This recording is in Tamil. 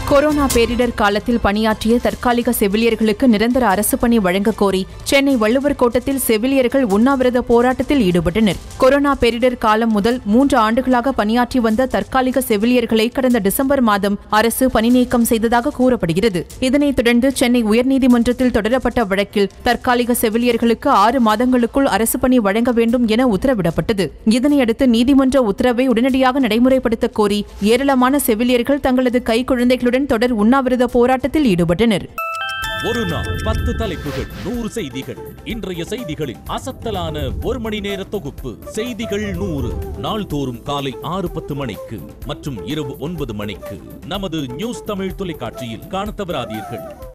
கொரோனா பேரிடர் காலத்தில் பணியாற்றிய தற்காலிக செவிலியர்களுக்கு நிரந்தர அரசு பணி வழங்கக் கோரி சென்னை வள்ளுவர் கோட்டத்தில் செவிலியர்கள் உண்ணாவிரத போராட்டத்தில் ஈடுபட்டனர் கொரோனா பேரிடர் காலம் முதல் மூன்று ஆண்டுகளாக பணியாற்றி வந்த தற்காலிக செவிலியர்களை கடந்த டிசம்பர் மாதம் அரசு பணி நீக்கம் செய்ததாக கூறப்படுகிறது இதனைத் தொடர்ந்து சென்னை உயர்நீதிமன்றத்தில் தொடரப்பட்ட வழக்கில் தற்காலிக செவிலியர்களுக்கு ஆறு மாதங்களுக்குள் அரசு பணி வழங்க வேண்டும் என உத்தரவிடப்பட்டது இதனையடுத்து நீதிமன்ற உத்தரவை உடனடியாக நடைமுறைப்படுத்தக் கோரி ஏராளமான செவிலியர்கள் தங்களது கைக்குழந்தைகளுடன் தொடர் உண்ணாவிரத போராட்டத்தில் ஈடுபட்டனர் ஒரு நாள் பத்து தலைப்புகள் நூறு செய்திகள் இன்றைய செய்திகளின் அசத்தலான ஒரு மணி நேர தொகுப்பு செய்திகள் நூறு நாள்தோறும் காலை ஆறு பத்து மணிக்கு மற்றும் இரவு ஒன்பது மணிக்கு நமது நியூஸ் தமிழ் தொலைக்காட்சியில் காணத் தவறாதீர்கள்